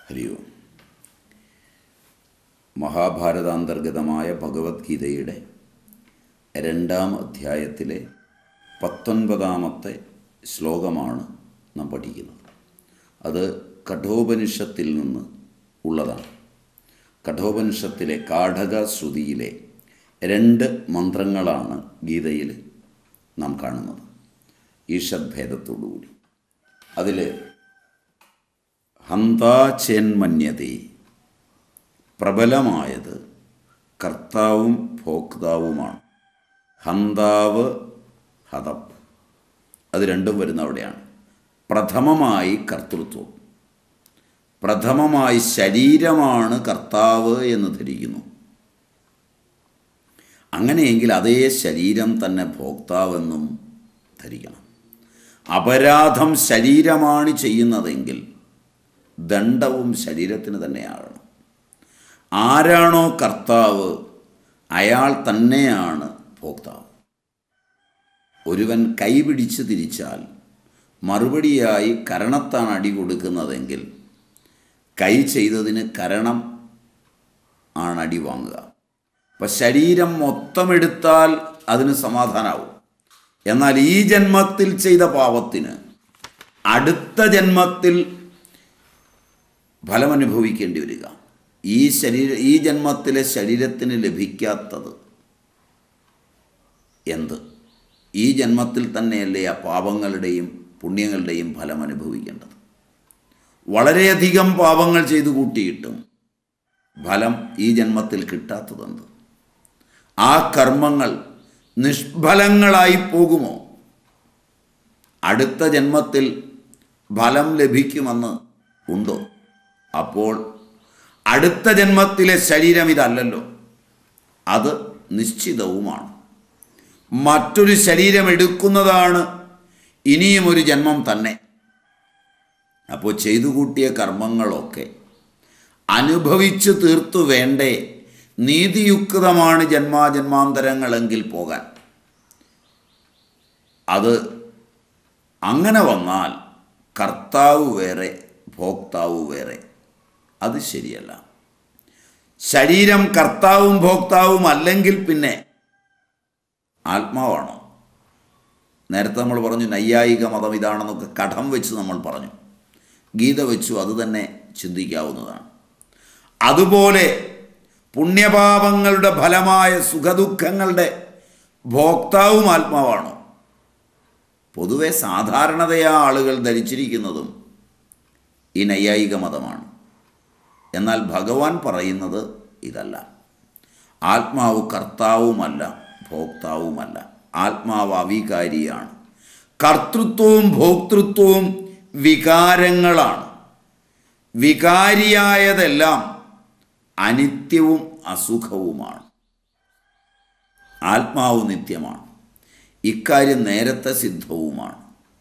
ഹരി ഓം മഹാഭാരതാന്തർഗതമായ ഭഗവത്ഗീതയുടെ രണ്ടാം അധ്യായത്തിലെ പത്തൊൻപതാമത്തെ ശ്ലോകമാണ് നാം പഠിക്കുന്നത് അത് കഠോപനിഷത്തിൽ നിന്ന് ഉള്ളതാണ് കഠോപനിഷത്തിലെ കാഠക ശ്രുതിയിലെ രണ്ട് മന്ത്രങ്ങളാണ് ഗീതയിൽ നാം കാണുന്നത് ഈഷദ്ഭേദത്തോടുകൂടി അതിൽ ഹന്താചേന്മന്യതേ പ്രബലമായത് കർത്താവും ഭോക്താവുമാണ് ഹന്താവ് ഹതം അത് രണ്ടും വരുന്ന അവിടെയാണ് പ്രഥമമായി കർത്തൃത്വം പ്രഥമമായി ശരീരമാണ് കർത്താവ് എന്ന് ധരിക്കുന്നു അങ്ങനെയെങ്കിൽ അതേ ശരീരം തന്നെ ഭോക്താവെന്നും ധരിക്കണം അപരാധം ശരീരമാണ് ചെയ്യുന്നതെങ്കിൽ ദണ്ഡവും ശരീരത്തിന് തന്നെയാകണം ആരാണോ കർത്താവ് അയാൾ തന്നെയാണ് ഭോക്താവ് ഒരുവൻ കൈപിടിച്ച് തിരിച്ചാൽ മറുപടിയായി കരണത്താണ് അടി കൊടുക്കുന്നതെങ്കിൽ കൈ ചെയ്തതിന് കരണം ആണ് അടി വാങ്ങുക അപ്പം ശരീരം മൊത്തമെടുത്താൽ അതിന് സമാധാനാവും എന്നാൽ ഈ ജന്മത്തിൽ ചെയ്ത പാപത്തിന് അടുത്ത ജന്മത്തിൽ ഫലമനുഭവിക്കേണ്ടി വരിക ഈ ശരീര ഈ ജന്മത്തിലെ ശരീരത്തിന് ലഭിക്കാത്തത് എന്ത് ഈ ജന്മത്തിൽ തന്നെയല്ലേ ആ പാപങ്ങളുടെയും പുണ്യങ്ങളുടെയും ഫലം അനുഭവിക്കേണ്ടത് വളരെയധികം പാപങ്ങൾ ചെയ്തു കൂട്ടിയിട്ടും ഫലം ഈ ജന്മത്തിൽ കിട്ടാത്തതെന്ത് ആ കർമ്മങ്ങൾ നിഷ്ഫലങ്ങളായി പോകുമോ അടുത്ത ജന്മത്തിൽ ഫലം ലഭിക്കുമെന്ന് ഉണ്ടോ അപ്പോൾ അടുത്ത ജന്മത്തിലെ ശരീരം ഇതല്ലല്ലോ അത് നിശ്ചിതവുമാണ് മറ്റൊരു ശരീരം എടുക്കുന്നതാണ് ഇനിയും ഒരു ജന്മം തന്നെ അപ്പോൾ ചെയ്തു കൂട്ടിയ കർമ്മങ്ങളൊക്കെ അനുഭവിച്ചു തീർത്തു വേണ്ടേ നീതിയുക്തമാണ് ജന്മാജന്മാന്തരങ്ങളെങ്കിൽ പോകാൻ അത് അങ്ങനെ വന്നാൽ കർത്താവ് വേറെ ഭോക്താവ് വേറെ അത് ശരിയല്ല ശരീരം കർത്താവും ഭോക്താവും അല്ലെങ്കിൽ പിന്നെ ആത്മാവാണോ നേരത്തെ നമ്മൾ പറഞ്ഞു നൈയായിക മതം ഇതാണെന്നൊക്കെ കടം വെച്ച് നമ്മൾ പറഞ്ഞു ഗീത വെച്ചു അത് തന്നെ ചിന്തിക്കാവുന്നതാണ് അതുപോലെ പുണ്യപാപങ്ങളുടെ ഫലമായ സുഖദുഃഖങ്ങളുടെ ഭോക്താവും ആത്മാവാണോ പൊതുവെ സാധാരണതയാ ആളുകൾ ധരിച്ചിരിക്കുന്നതും ഈ നൈയായിക മതമാണ് എന്നാൽ ഭഗവാൻ പറയുന്നത് ഇതല്ല ആത്മാവ് കർത്താവുമല്ല ഭോക്താവുമല്ല ആത്മാവ് അവികാരിയാണ് കർത്തൃത്വവും ഭോക്തൃത്വവും വികാരങ്ങളാണ് വികാരിയായതെല്ലാം അനിത്യവും അസുഖവുമാണ് ആത്മാവ് നിത്യമാണ് ഇക്കാര്യം നേരത്തെ സിദ്ധവുമാണ്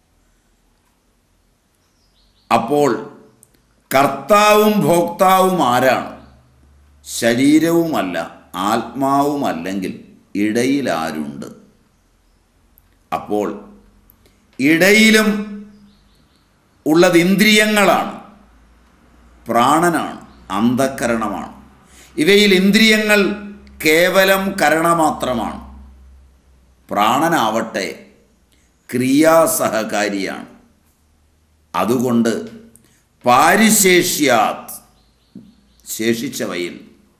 അപ്പോൾ കർത്താവും ഭോക്താവും ആരാണ് ശരീരവുമല്ല ആത്മാവുമല്ലെങ്കിൽ ഇടയിൽ ആരുണ്ട് അപ്പോൾ ഇടയിലും ഉള്ളത് ഇന്ദ്രിയങ്ങളാണ് പ്രാണനാണ് അന്ധക്കരണമാണ് ഇവയിൽ ഇന്ദ്രിയങ്ങൾ കേവലം കരണമാത്രമാണ് പ്രാണനാവട്ടെ ക്രിയാസഹകാരിയാണ് അതുകൊണ്ട് പാരിശേഷ്യാത് ശേഷിച്ചവയിൽ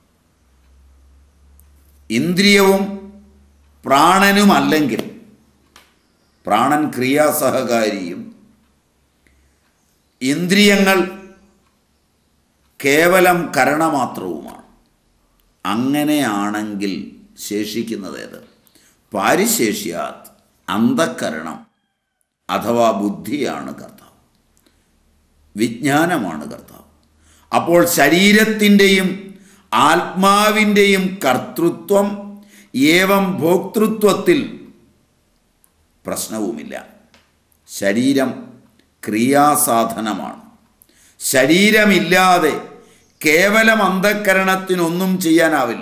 ഇന്ദ്രിയവും പ്രാണനുമല്ലെങ്കിൽ പ്രാണൻ ക്രിയാസഹകാരിയും ഇന്ദ്രിയങ്ങൾ കേവലം കരണമാത്രവുമാണ് അങ്ങനെയാണെങ്കിൽ ശേഷിക്കുന്നതേത് പാരിശേഷ്യാത് അന്ധക്കരണം അഥവാ ബുദ്ധിയാണ് കർത്താവ് വിജ്ഞാനമാണ് കർത്താവ് അപ്പോൾ ശരീരത്തിൻ്റെയും ആത്മാവിൻ്റെയും കർത്തൃത്വം ഏവം ഭോക്തൃത്വത്തിൽ പ്രശ്നവുമില്ല ശരീരം ക്രിയാസാധനമാണ് ശരീരമില്ലാതെ കേവലം അന്ധക്കരണത്തിനൊന്നും ചെയ്യാനാവില്ല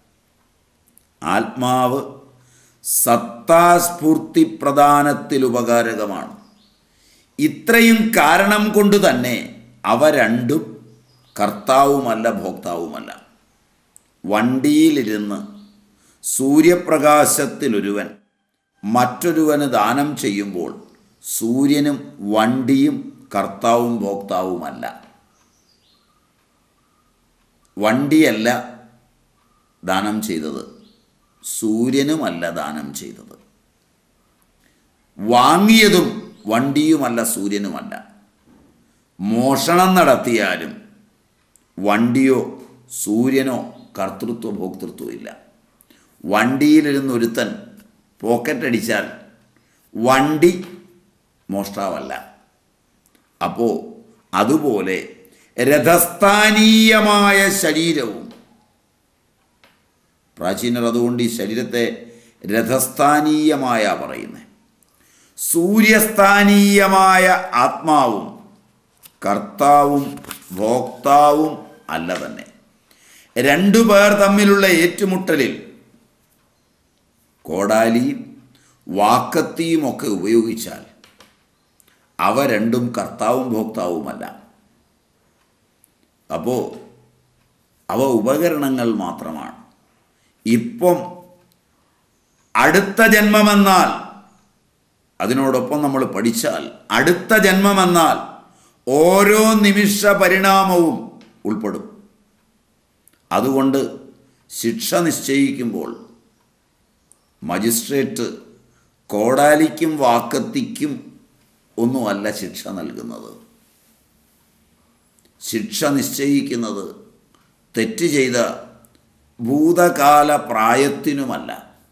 ആത്മാവ് സത്താസ്ഫൂർത്തി പ്രദാനത്തിൽ ഉപകാരകമാണ് ഇത്രയും കാരണം കൊണ്ട് തന്നെ അവ രണ്ടും കർത്താവുമല്ല ഭോക്താവുമല്ല വണ്ടിയിലിരുന്ന് സൂര്യപ്രകാശത്തിലൊരുവൻ മറ്റൊരുവന് ദാനം ചെയ്യുമ്പോൾ സൂര്യനും വണ്ടിയും കർത്താവും ഭോക്താവുമല്ല വണ്ടിയല്ല ദാനം ചെയ്തത് സൂര്യനുമല്ല ദാനം ചെയ്തത് വാങ്ങിയതും വണ്ടിയുമല്ല സൂര്യനുമല്ല മോഷണം നടത്തിയാലും വണ്ടിയോ സൂര്യനോ കർത്തൃത്വ ഭോക്തൃത്വം ഇല്ല വണ്ടിയിലിരുന്ന് ഒരുത്തൻ പോക്കറ്റ് അടിച്ചാൽ വണ്ടി മോഷ്ടാവല്ല അപ്പോൾ അതുപോലെ രഥസ്ഥാനീയമായ ശരീരവും പ്രാചീനർ അതുകൊണ്ട് ഈ ശരീരത്തെ രഥസ്ഥാനീയമായ പറയുന്നത് സൂര്യസ്ഥാനീയമായ ആത്മാവും കർത്താവും ഭോക്താവും അല്ല തന്നെ രണ്ടു പേർ തമ്മിലുള്ള ഏറ്റുമുട്ടലിൽ കോടാലിയും വാക്കത്തിയും ഒക്കെ ഉപയോഗിച്ചാൽ അവ രണ്ടും കർത്താവും ഭോക്താവുമല്ല അപ്പോൾ അവ ഉപകരണങ്ങൾ മാത്രമാണ് ഇപ്പം അടുത്ത ജന്മമെന്നാൽ അതിനോടൊപ്പം നമ്മൾ പഠിച്ചാൽ അടുത്ത ജന്മമെന്നാൽ ഓരോ നിമിഷ പരിണാമവും ഉൾപ്പെടും അതുകൊണ്ട് ശിക്ഷ നിശ്ചയിക്കുമ്പോൾ മജിസ്ട്രേറ്റ് കോടാലിക്കും വാക്കത്തിക്കും ഒന്നുമല്ല ശിക്ഷ നൽകുന്നത് ശിക്ഷ നിശ്ചയിക്കുന്നത് തെറ്റ് ചെയ്ത ഭൂതകാല പ്രായത്തിനുമല്ല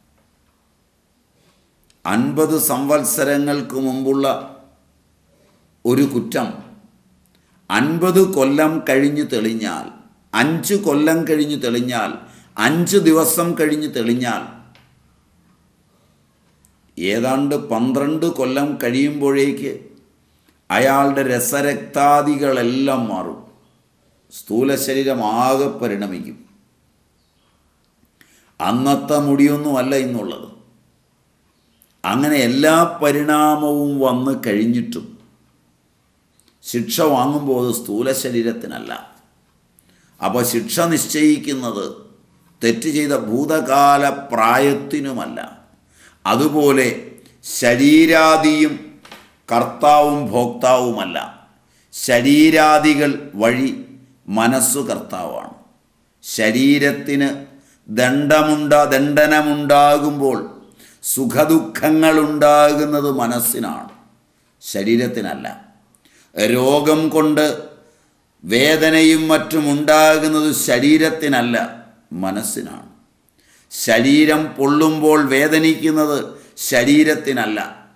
അൻപത് സംവത്സരങ്ങൾക്ക് മുമ്പുള്ള ഒരു കുറ്റം അൻപത് കൊല്ലം കഴിഞ്ഞ് തെളിഞ്ഞാൽ അഞ്ച് കൊല്ലം കഴിഞ്ഞ് തെളിഞ്ഞാൽ അഞ്ച് ദിവസം കഴിഞ്ഞ് തെളിഞ്ഞാൽ ഏതാണ്ട് പന്ത്രണ്ട് കൊല്ലം കഴിയുമ്പോഴേക്ക് അയാളുടെ രസരക്താദികളെല്ലാം മാറും സ്ഥൂല ശരീരം ആകെ പരിണമിക്കും അന്നത്തെ മുടിയൊന്നുമല്ല ഇന്നുള്ളത് അങ്ങനെ എല്ലാ പരിണാമവും വന്ന് കഴിഞ്ഞിട്ടും ശിക്ഷ വാങ്ങുമ്പോൾ അത് സ്ഥൂല ശരീരത്തിനല്ല അപ്പോൾ ശിക്ഷ നിശ്ചയിക്കുന്നത് തെറ്റ് ചെയ്ത ഭൂതകാല പ്രായത്തിനുമല്ല അതുപോലെ ശരീരാദിയും കർത്താവും ഭോക്താവുമല്ല ശരീരാദികൾ വഴി മനസ്സു കർത്താവാണ് ശരീരത്തിന് ദണ്ഡമുണ്ട ദണ്ഡനമുണ്ടാകുമ്പോൾ സുഖദുഃഖങ്ങളുണ്ടാകുന്നത് മനസ്സിനാണ് ശരീരത്തിനല്ല രോഗം കൊണ്ട് വേദനയും മറ്റും ഉണ്ടാകുന്നത് ശരീരത്തിനല്ല മനസ്സിനാണ് ശരീരം പൊള്ളുമ്പോൾ വേദനിക്കുന്നത് ശരീരത്തിനല്ല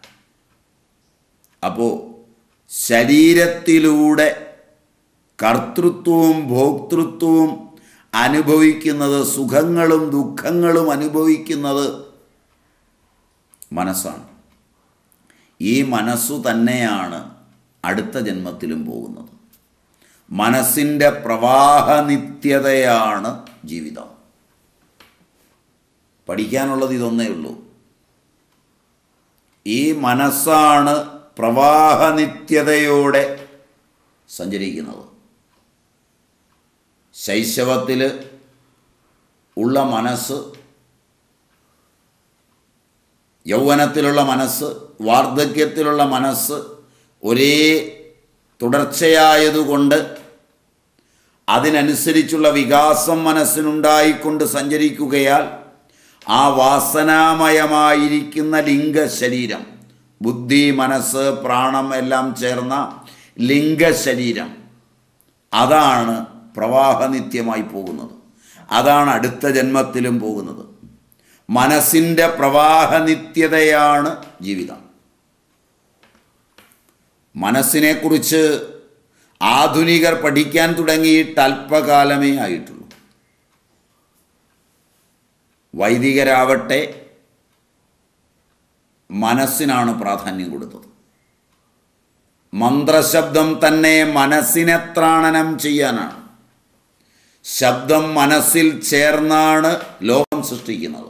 അപ്പോൾ ശരീരത്തിലൂടെ കർത്തൃത്വവും ഭോക്തൃത്വവും അനുഭവിക്കുന്നത് സുഖങ്ങളും ദുഃഖങ്ങളും അനുഭവിക്കുന്നത് മനസ്സാണ് ഈ മനസ്സു തന്നെയാണ് അടുത്ത ജന്മത്തിലും പോകുന്നത് മനസ്സിൻ്റെ പ്രവാഹ നിത്യതയാണ് ജീവിതം പഠിക്കാനുള്ളത് ഇതൊന്നേ ഉള്ളൂ ഈ മനസ്സാണ് പ്രവാഹ നിത്യതയോടെ സഞ്ചരിക്കുന്നത് ശൈശവത്തിൽ ഉള്ള മനസ്സ് യൗവനത്തിലുള്ള മനസ്സ് വാർദ്ധക്യത്തിലുള്ള മനസ്സ് ഒരേ തുടർച്ചയായതുകൊണ്ട് അതിനനുസരിച്ചുള്ള വികാസം മനസ്സിനുണ്ടായിക്കൊണ്ട് സഞ്ചരിക്കുകയാൽ ആ വാസനാമയമായിരിക്കുന്ന ലിംഗശരീരം ബുദ്ധി മനസ്സ് പ്രാണം എല്ലാം ചേർന്ന ലിംഗശരീരം അതാണ് പ്രവാഹനിത്യമായി പോകുന്നത് അതാണ് അടുത്ത ജന്മത്തിലും പോകുന്നത് മനസ്സിൻ്റെ പ്രവാഹനിത്യതയാണ് ജീവിതം മനസ്സിനെക്കുറിച്ച് ആധുനികർ പഠിക്കാൻ തുടങ്ങിയിട്ട് അല്പകാലമേ ആയിട്ടുള്ളൂ വൈദികരാവട്ടെ മനസ്സിനാണ് പ്രാധാന്യം കൊടുത്തത് മന്ത്രശബ്ദം തന്നെ മനസ്സിനെ ത്രാണനം ചെയ്യാനാണ് ശബ്ദം മനസ്സിൽ ചേർന്നാണ് ലോകം സൃഷ്ടിക്കുന്നത്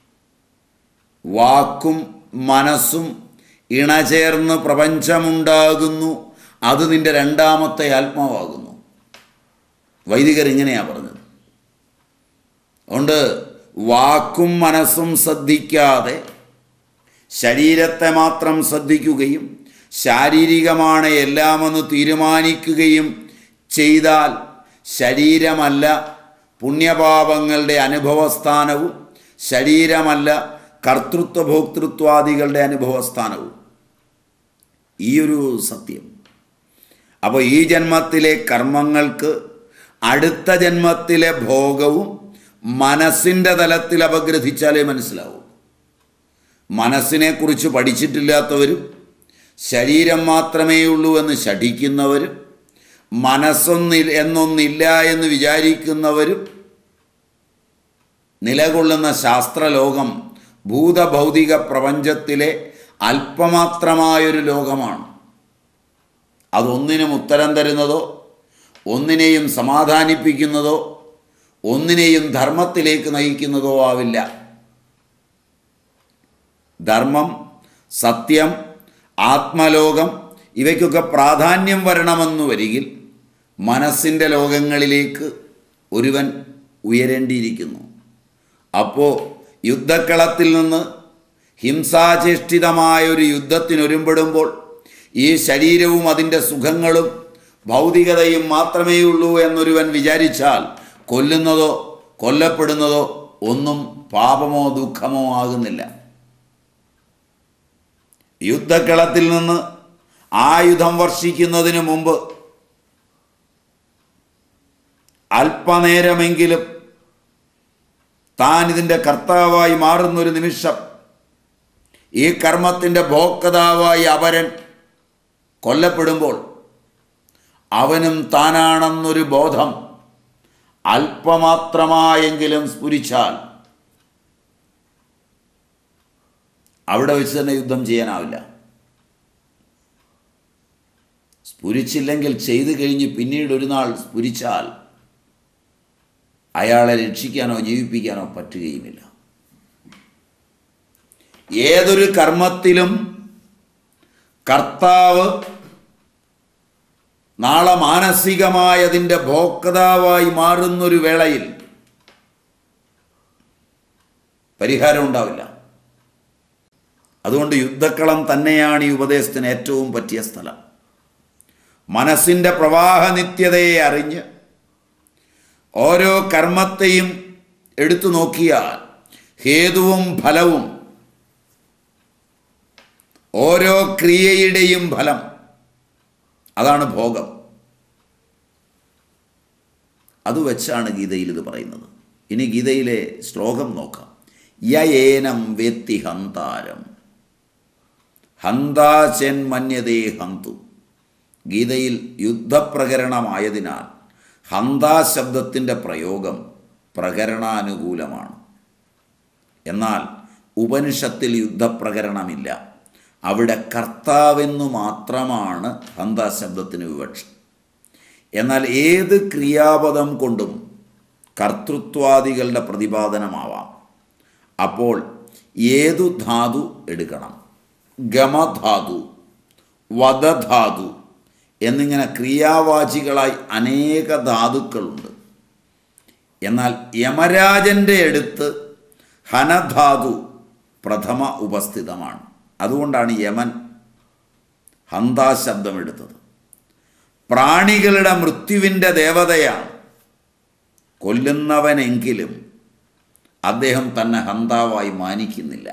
വാക്കും മനസ്സും ഇണചേർന്ന് പ്രപഞ്ചമുണ്ടാകുന്നു അത് നിന്റെ രണ്ടാമത്തെ ആത്മാവാകുന്നു വൈദികർ ഇങ്ങനെയാണ് പറഞ്ഞത് അതുകൊണ്ട് വാക്കും മനസ്സും ശ്രദ്ധിക്കാതെ ശരീരത്തെ മാത്രം ശ്രദ്ധിക്കുകയും ശാരീരികമാണ് എല്ലാമെന്ന് തീരുമാനിക്കുകയും ചെയ്താൽ ശരീരമല്ല പുണ്യപാപങ്ങളുടെ അനുഭവസ്ഥാനവും ശരീരമല്ല കർത്തൃത്വ ഭോക്തൃത്വാദികളുടെ അനുഭവസ്ഥാനവും ഈ ഒരു സത്യം അപ്പോൾ ഈ ജന്മത്തിലെ കർമ്മങ്ങൾക്ക് അടുത്ത ജന്മത്തിലെ ഭോഗവും മനസ്സിൻ്റെ തലത്തിൽ അപഗ്രഥിച്ചാലേ മനസ്സിലാവൂ മനസ്സിനെക്കുറിച്ച് പഠിച്ചിട്ടില്ലാത്തവരും ശരീരം മാത്രമേ ഉള്ളൂ എന്ന് ശഠിക്കുന്നവരും മനസ്സൊന്നിൽ എന്നൊന്നില്ല എന്ന് വിചാരിക്കുന്നവരും നിലകൊള്ളുന്ന ശാസ്ത്രലോകം ഭൂതഭൗതിക പ്രപഞ്ചത്തിലെ അല്പമാത്രമായൊരു ലോകമാണ് അതൊന്നിനും ഉത്തരം തരുന്നതോ ഒന്നിനെയും സമാധാനിപ്പിക്കുന്നതോ ഒന്നിനെയും ധർമ്മത്തിലേക്ക് നയിക്കുന്നതോ ആവില്ല ധർമ്മം സത്യം ആത്മലോകം ഇവയ്ക്കൊക്കെ പ്രാധാന്യം വരണമെന്ന് വരികിൽ മനസ്സിൻ്റെ ലോകങ്ങളിലേക്ക് ഒരുവൻ ഉയരേണ്ടിയിരിക്കുന്നു അപ്പോൾ യുദ്ധക്കളത്തിൽ നിന്ന് ഹിംസാചേഷ്ടിതമായ ഒരു യുദ്ധത്തിനൊരുമ്പെടുമ്പോൾ ഈ ശരീരവും അതിൻ്റെ സുഖങ്ങളും ഭൗതികതയും മാത്രമേ ഉള്ളൂ എന്നൊരുവൻ വിചാരിച്ചാൽ കൊല്ലുന്നതോ കൊല്ലപ്പെടുന്നതോ ഒന്നും പാപമോ ദുഃഖമോ ആകുന്നില്ല യുദ്ധക്കളത്തിൽ നിന്ന് ആയുധം വർഷിക്കുന്നതിന് മുമ്പ് അല്പനേരമെങ്കിലും താൻ ഇതിൻ്റെ കർത്താവായി മാറുന്നൊരു നിമിഷം ഈ കർമ്മത്തിൻ്റെ ഭോക്താവായി അവരൻ കൊല്ലപ്പെടുമ്പോൾ അവനും താനാണെന്നൊരു ബോധം അല്പമാത്രമായെങ്കിലും സ്ഫുരിച്ചാൽ അവിടെ വെച്ച് തന്നെ യുദ്ധം ചെയ്യാനാവില്ല സ്ഫുരിച്ചില്ലെങ്കിൽ ചെയ്തു കഴിഞ്ഞ് പിന്നീട് ഒരു നാൾ സ്ഫുരിച്ചാൽ അയാളെ രക്ഷിക്കാനോ ജീവിപ്പിക്കാനോ പറ്റുകയുമില്ല ഏതൊരു കർമ്മത്തിലും കർത്താവ് നാളെ മാനസികമായതിൻ്റെ ഭോക്താവായി മാറുന്നൊരു വേളയിൽ പരിഹാരം ഉണ്ടാവില്ല അതുകൊണ്ട് യുദ്ധക്കളം തന്നെയാണ് ഈ ഉപദേശത്തിന് ഏറ്റവും പറ്റിയ സ്ഥലം മനസ്സിൻ്റെ പ്രവാഹ നിത്യതയെ അറിഞ്ഞ് ഓരോ കർമ്മത്തെയും എടുത്തു നോക്കിയാൽ ഹേതുവും ഫലവും ഓരോ ക്രിയയുടെയും ഫലം അതാണ് ഭോഗം അത് വെച്ചാണ് ഗീതയിൽ ഇത് പറയുന്നത് ഇനി ഗീതയിലെ ശ്ലോകം നോക്കാം യേനം വെത്തി ഹന്താരം ഹന്താചൻ മന്യതേ ഹന്തു ഗീതയിൽ യുദ്ധപ്രകരണമായതിനാൽ ഹന്താ ശബ്ദത്തിൻ്റെ പ്രയോഗം പ്രകരണാനുകൂലമാണ് എന്നാൽ ഉപനിഷത്തിൽ യുദ്ധപ്രകരണമില്ല അവിടെ കർത്താവെന്നു മാത്രമാണ് ഹന്താ ശബ്ദത്തിന് വിവക്ഷ എന്നാൽ ഏത് ക്രിയാപദം കൊണ്ടും കർത്തൃത്വാദികളുടെ പ്രതിപാദനമാവാം അപ്പോൾ ഏതു ധാതു എടുക്കണം ഗമധാതു വധധാതു എന്നിങ്ങനെ ക്രിയാവാചികളായി അനേക ധാതുക്കളുണ്ട് എന്നാൽ യമരാജൻ്റെ അടുത്ത് ഹനധാതു പ്രഥമ ഉപസ്ഥിതമാണ് അതുകൊണ്ടാണ് യമൻ ഹന്താ ശബ്ദം എടുത്തത് പ്രാണികളുടെ മൃത്യുവിൻ്റെ ദേവതയാണ് കൊല്ലുന്നവനെങ്കിലും അദ്ദേഹം തന്നെ ഹന്താവായി മാനിക്കുന്നില്ല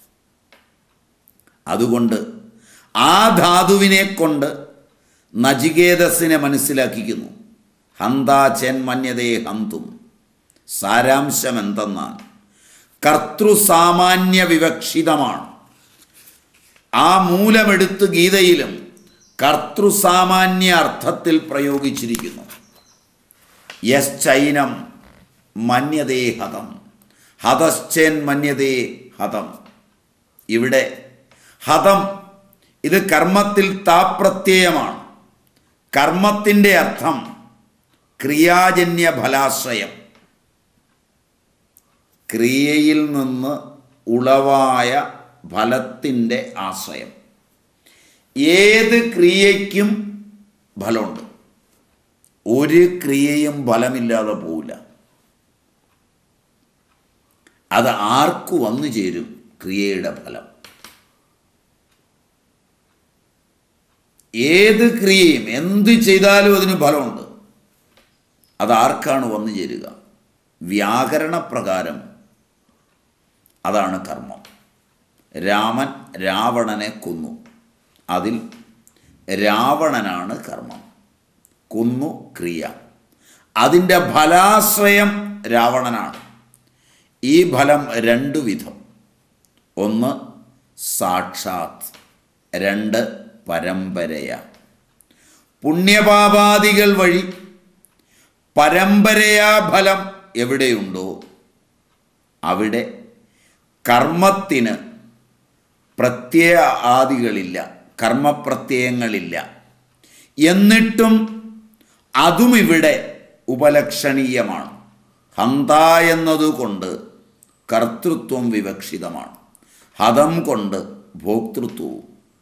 അതുകൊണ്ട് ആ ധാതുവിനെ കൊണ്ട് നചികേതസിനെ മനസ്സിലാക്കിക്കുന്നു ഹന്താ ചെന്മന്യതേ ഹന്തും സാരാംശം എന്തെന്നാൽ കർത്തൃസാമാന്യ വിവക്ഷിതമാണ് ആ മൂലമെടുത്ത് ഗീതയിലും കർത്തൃസാമാന്യ അർത്ഥത്തിൽ പ്രയോഗിച്ചിരിക്കുന്നു യശ്ചൈനം മന്യതേ ഹതം ഹതശ്ചേൻ മന്യതേ ഹതം ഇവിടെ ഹതം ഇത് കർമ്മത്തിൽ താപ്രത്യയമാണ് കർമ്മത്തിൻ്റെ അർത്ഥം ക്രിയാജന്യ ഫലാശ്രയം ക്രിയയിൽ നിന്ന് ഉളവായ ഫലത്തിൻ്റെ ആശ്രയം ഏത് ക്രിയയ്ക്കും ഫലമുണ്ട് ഒരു ക്രിയയും ഫലമില്ലാതെ പോവില്ല അത് ആർക്കു വന്നു ചേരും ക്രിയയുടെ ഫലം ഏത് ക്രിയയും എന്ത് ചെയ്താലും അതിന് ഫലമുണ്ട് അത് ആർക്കാണ് വന്നു ചേരുക വ്യാകരണപ്രകാരം അതാണ് കർമ്മം രാമൻ രാവണനെ കൊന്നു അതിൽ രാവണനാണ് കർമ്മം കൊന്നു ക്രിയ അതിൻ്റെ ഫലാശ്രയം രാവണനാണ് ഈ ഫലം രണ്ടു വിധം ഒന്ന് സാക്ഷാത് രണ്ട് പരമ്പരയ പുണ്യപാപാദികൾ വഴി പരമ്പരയാ ഫലം എവിടെയുണ്ടോ അവിടെ കർമ്മത്തിന് പ്രത്യയ ആദികളില്ല കർമ്മപ്രത്യയങ്ങളില്ല എന്നിട്ടും അതും ഇവിടെ ഉപലക്ഷണീയമാണ് ഹന്ത എന്നതുകൊണ്ട് കർത്തൃത്വം വിവക്ഷിതമാണ് ഹതം കൊണ്ട് ഭോക്തൃത്വവും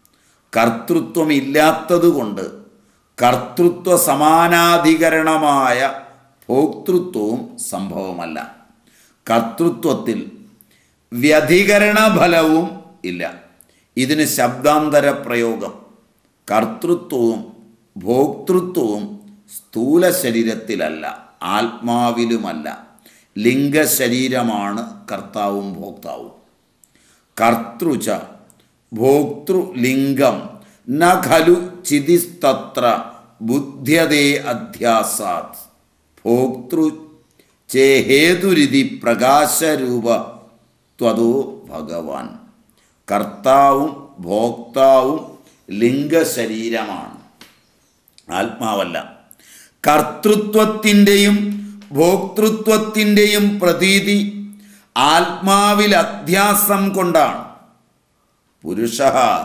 കർത്തൃത്വമില്ലാത്തതുകൊണ്ട് കർത്തൃത്വ സമാനാധികരണമായ ഭോക്തൃത്വവും സംഭവമല്ല കർത്തൃത്വത്തിൽ വ്യധികരണ ഫലവും ഇല്ല ഇതിന് ശബ്ദാന്തര പ്രയോഗം കർത്തൃത്വവും ഭോക്തൃത്വവും സ്ഥൂല ശരീരത്തിലല്ല ആത്മാവിലുമല്ല ലിംഗശരീരമാണ് കർത്താവും ഭോക്താവും കർത്തൃച ഭോക്തൃലിംഗം ന ഖലു ചിതിസ്തത്ര ബുദ്ധ്യതേ അധ്യാസാത് ഭോക്തൃ ചേഹേതുരിതി പ്രകാശരൂപ ത്വതോ ഭഗവാൻ കർത്താവും ഭോക്താവും ലിംഗശരീരമാണ് ആത്മാവല്ല കർത്തൃത്വത്തിൻ്റെയും ഭോക്തൃത്വത്തിൻ്റെയും പ്രതീതി ആത്മാവിൽ അധ്യാസം കൊണ്ടാണ് പുരുഷ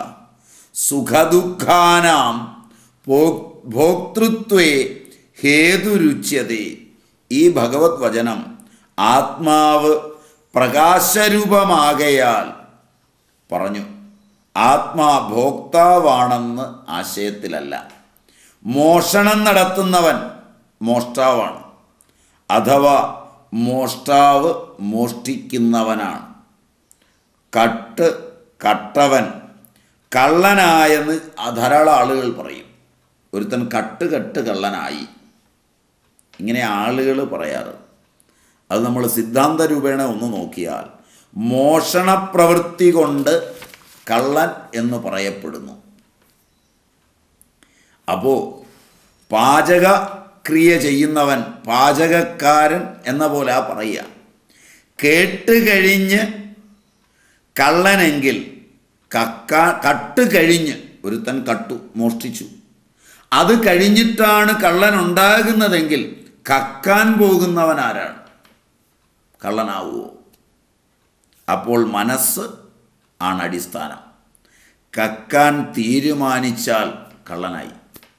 സുഖദുഃഖാനാം ഭോക്തൃത്വേ ഹേതുരുച്യതേ ഈ ഭഗവത് വചനം ആത്മാവ് പ്രകാശരൂപമാകയാൽ പറഞ്ഞു ആത്മാ ഭോക്താവാണെന്ന് ആശയത്തിലല്ല മോഷണം നടത്തുന്നവൻ മോഷ്ടാവാണ് അഥവാ മോഷ്ടാവ് മോഷ്ടിക്കുന്നവനാണ് കട്ട് കട്ടവൻ കള്ളനായെന്ന് ധാരാളം ആളുകൾ പറയും ഒരുത്തൻ കട്ട് കട്ട് കള്ളനായി ഇങ്ങനെ ആളുകൾ പറയാറ് അത് നമ്മൾ സിദ്ധാന്ത രൂപേണ ഒന്ന് നോക്കിയാൽ മോഷണ പ്രവൃത്തി കൊണ്ട് കള്ളൻ എന്ന് പറയപ്പെടുന്നു അപ്പോൾ പാചക ക്രിയ ചെയ്യുന്നവൻ പാചകക്കാരൻ എന്ന പോലെ ആ പറയുക കേട്ട് കഴിഞ്ഞ് കള്ളനെങ്കിൽ കക്ക കട്ട് കഴിഞ്ഞ് ഒരുത്തൻ കട്ടു മോഷ്ടിച്ചു അത് കഴിഞ്ഞിട്ടാണ് കള്ളൻ ഉണ്ടാകുന്നതെങ്കിൽ കക്കാൻ പോകുന്നവൻ ആരാണ് കള്ളനാവുമോ അപ്പോൾ മനസ്സ് ആണ് അടിസ്ഥാനം കക്കാൻ തീരുമാനിച്ചാൽ കള്ളനായി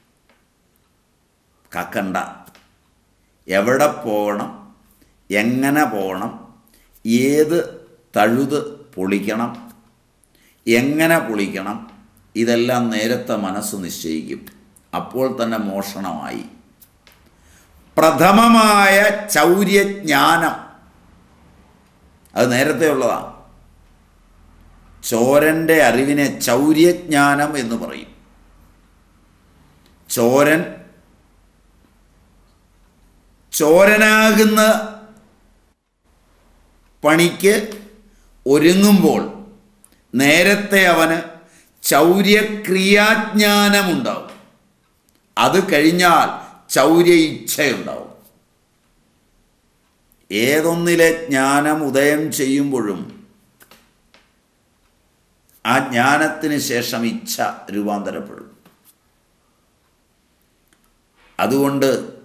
കക്കണ്ട എവിടെ പോകണം എങ്ങനെ പോകണം ഏത് തഴുത് പൊളിക്കണം എങ്ങനെ പൊളിക്കണം ഇതെല്ലാം നേരത്തെ മനസ്സ് നിശ്ചയിക്കും അപ്പോൾ തന്നെ മോഷണമായി പ്രഥമമായ ചൗര്യജ്ഞാനം അത് നേരത്തെ ഉള്ളതാണ് ചോരൻ്റെ അറിവിനെ ചൗര്യജ്ഞാനം എന്ന് പറയും ചോരൻ ചോരനാകുന്ന പണിക്ക് ഒരുങ്ങുമ്പോൾ നേരത്തെ അവന് ചൗര്യക്രിയാജ്ഞാനമുണ്ടാവും അത് കഴിഞ്ഞാൽ ചൗര്യ ഇച്ഛയുണ്ടാവും ഏതൊന്നിലെ ജ്ഞാനം ഉദയം ചെയ്യുമ്പോഴും ആ ജ്ഞാനത്തിന് ശേഷം ഇച്ഛ രൂപാന്തരപ്പെടും അതുകൊണ്ട്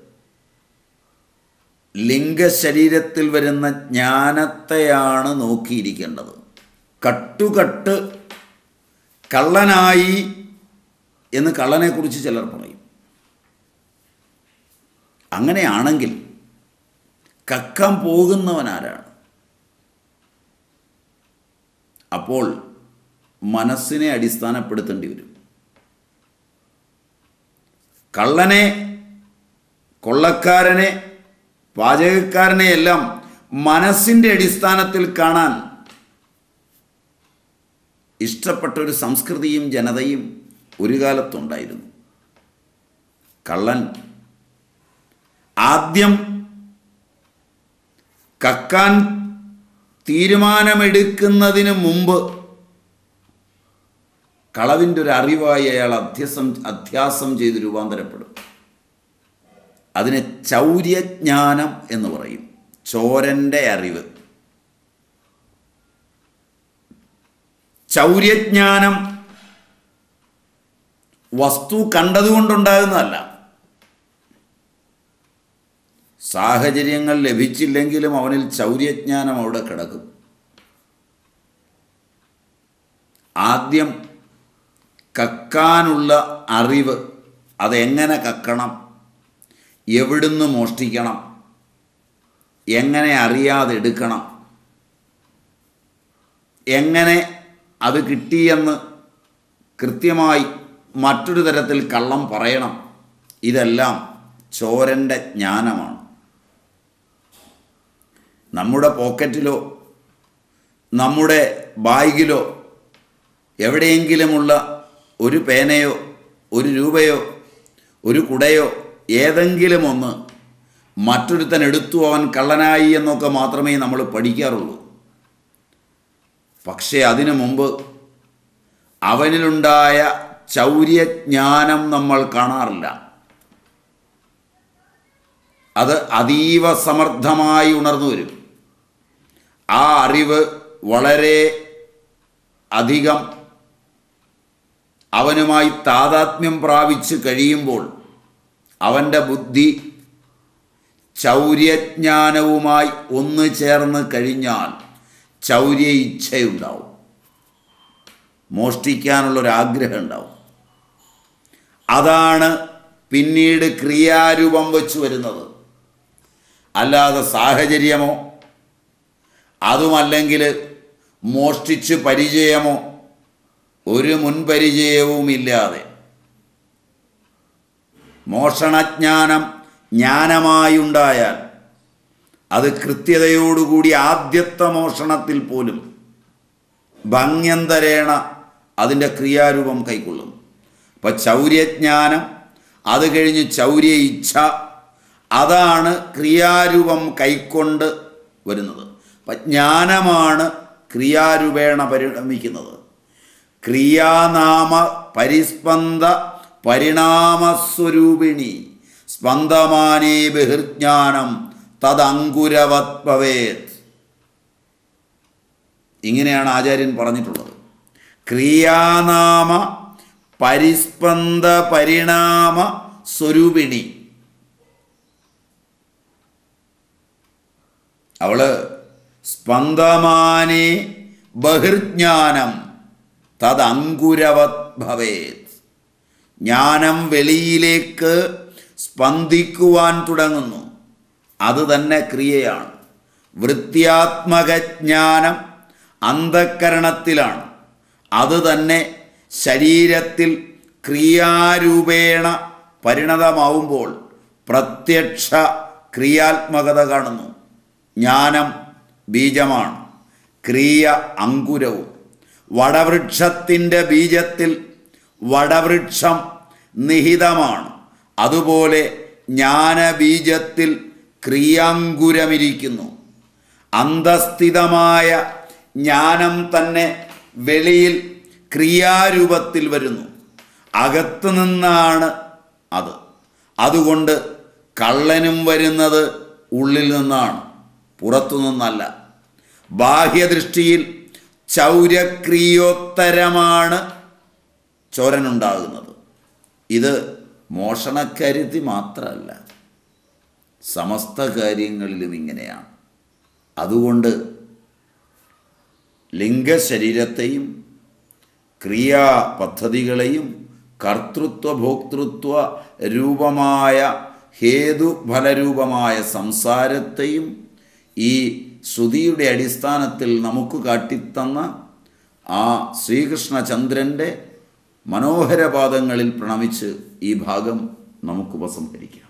ലിംഗശരീരത്തിൽ വരുന്ന ജ്ഞാനത്തെയാണ് നോക്കിയിരിക്കേണ്ടത് കട്ടുകട്ട് കള്ളനായി എന്ന് കള്ളനെക്കുറിച്ച് ചിലർ പറയും അങ്ങനെയാണെങ്കിൽ കക്കാൻ പോകുന്നവനാരാണ് അപ്പോൾ മനസ്സിനെ അടിസ്ഥാനപ്പെടുത്തേണ്ടി വരും കള്ളനെ കൊള്ളക്കാരനെ പാചകക്കാരനെ എല്ലാം മനസ്സിൻ്റെ അടിസ്ഥാനത്തിൽ കാണാൻ ഇഷ്ടപ്പെട്ട ഒരു സംസ്കൃതിയും ജനതയും ഒരു കാലത്തുണ്ടായിരുന്നു കള്ളൻ ആദ്യം കക്കാൻ തീരുമാനമെടുക്കുന്നതിന് മുമ്പ് കളവിൻ്റെ ഒരു അറിവായി അയാൾ അധ്യസം അധ്യാസം ചെയ്ത് രൂപാന്തരപ്പെടും അതിനെ ചൗര്യജ്ഞാനം എന്ന് പറയും ചോരൻ്റെ അറിവ് ചൗര്യജ്ഞാനം വസ്തു കണ്ടതുകൊണ്ടുണ്ടാകുന്നതല്ല സാഹചര്യങ്ങൾ ലഭിച്ചില്ലെങ്കിലും അവനിൽ ചൗര്യജ്ഞാനം അവിടെ കിടക്കും ആദ്യം കക്കാനുള്ള അറിവ് അതെങ്ങനെ കക്കണം എവിടുന്ന് മോഷ്ടിക്കണം എങ്ങനെ അറിയാതെ എടുക്കണം എങ്ങനെ അത് കിട്ടിയെന്ന് കൃത്യമായി മറ്റൊരു തരത്തിൽ കള്ളം പറയണം ഇതെല്ലാം ചോരൻ്റെ ജ്ഞാനമാണ് നമ്മുടെ പോക്കറ്റിലോ നമ്മുടെ ബാഗിലോ എവിടെയെങ്കിലുമുള്ള ഒരു പേനയോ ഒരു രൂപയോ ഒരു കുടയോ ഏതെങ്കിലും ഒന്ന് മറ്റൊരുത്തൻ എടുത്തു അവൻ കള്ളനായി എന്നൊക്കെ മാത്രമേ നമ്മൾ പഠിക്കാറുള്ളൂ പക്ഷേ അതിനു മുമ്പ് അവനിലുണ്ടായ ചൗര്യജ്ഞാനം നമ്മൾ കാണാറില്ല അത് അതീവ സമർത്ഥമായി ഉണർന്നു വരും ആ അറിവ് വളരെ അധികം അവനുമായി താതാത്മ്യം പ്രാപിച്ച് കഴിയുമ്പോൾ അവൻ്റെ ബുദ്ധി ചൗര്യജ്ഞാനവുമായി ഒന്ന് ചേർന്ന് കഴിഞ്ഞാൽ ചൗര്യ ഇച്ഛയുണ്ടാവും മോഷ്ടിക്കാനുള്ളൊരാഗ്രഹം ഉണ്ടാവും അതാണ് പിന്നീട് ക്രിയാരൂപം വച്ചു വരുന്നത് അല്ലാതെ സാഹചര്യമോ അതുമല്ലെങ്കിൽ മോഷ്ടിച്ച് പരിചയമോ ഒരു മുൻപരിചയവുമില്ലാതെ മോഷണജ്ഞാനം ജ്ഞാനമായുണ്ടായാൽ അത് കൃത്യതയോടുകൂടി ആദ്യത്തെ മോഷണത്തിൽ പോലും ഭംഗ്യന്തരേണ അതിൻ്റെ ക്രിയാരൂപം കൈക്കൊള്ളും അപ്പം ചൗര്യജ്ഞാനം അത് കഴിഞ്ഞ് ചൗര്യ ഇച്ഛ അതാണ് ക്രിയാരൂപം കൈക്കൊണ്ട് വരുന്നത് അപ്പം ജ്ഞാനമാണ് ക്രിയാരൂപേണ പരിണമിക്കുന്നത് ക്രിയാനാമ പരിസ്പന്ദ പരിണാമസ്വരൂപിണി സ്പന്ദമാനേ ബഹിർജ്ഞാനം തദങ്കുരവത് ഭവേത് ഇങ്ങനെയാണ് ആചാര്യൻ പറഞ്ഞിട്ടുള്ളത് ക്രിയാനാമ പരിസ്പന്ദ പരിണാമ സ്വരൂപിണി അവള് സ്പന്ദമാനേ ബഹിർജ്ഞാനം തദങ്കുരവത് ഭവേത് ജ്ഞാനം വെളിയിലേക്ക് സ്പന്ദിക്കുവാൻ തുടങ്ങുന്നു അത് തന്നെ ക്രിയയാണ് വൃത്യാത്മക ജ്ഞാനം അന്ധക്കരണത്തിലാണ് അത് തന്നെ ശരീരത്തിൽ ക്രിയാരൂപേണ പരിണതമാവുമ്പോൾ പ്രത്യക്ഷ ക്രിയാത്മകത കാണുന്നു ജ്ഞാനം ബീജമാണ് ക്രിയ അങ്കുരവും വടവൃക്ഷത്തിൻ്റെ ബീജത്തിൽ വടവൃക്ഷം നിഹിതമാണ് അതുപോലെ ജ്ഞാനബീജത്തിൽ ക്രിയാങ്കുരമിരിക്കുന്നു അന്തസ്ഥിതമായ ജ്ഞാനം തന്നെ വെളിയിൽ ക്രിയാരൂപത്തിൽ വരുന്നു അകത്തു നിന്നാണ് അത് അതുകൊണ്ട് കള്ളനും വരുന്നത് ഉള്ളിൽ നിന്നാണ് പുറത്തു നിന്നല്ല ബാഹ്യദൃഷ്ടിയിൽ ചൗരക്രിയോത്തരമാണ് ചോരനുണ്ടാകുന്നത് ഇത് മോഷണക്കാര്യത്തിൽ മാത്രമല്ല സമസ്ത കാര്യങ്ങളിലും ഇങ്ങനെയാണ് അതുകൊണ്ട് ലിംഗശരീരത്തെയും ക്രിയാ പദ്ധതികളെയും കർത്തൃത്വ ഭോക്തൃത്വ രൂപമായ ഹേതുഫലരൂപമായ സംസാരത്തെയും ഈ ശ്രുതിയുടെ അടിസ്ഥാനത്തിൽ നമുക്ക് കാട്ടിത്തന്ന ആ ശ്രീകൃഷ്ണചന്ദ്രൻ്റെ മനോഹരപാദങ്ങളിൽ പ്രണമിച്ച് ഈ ഭാഗം നമുക്ക് ഉപസംഹരിക്കാം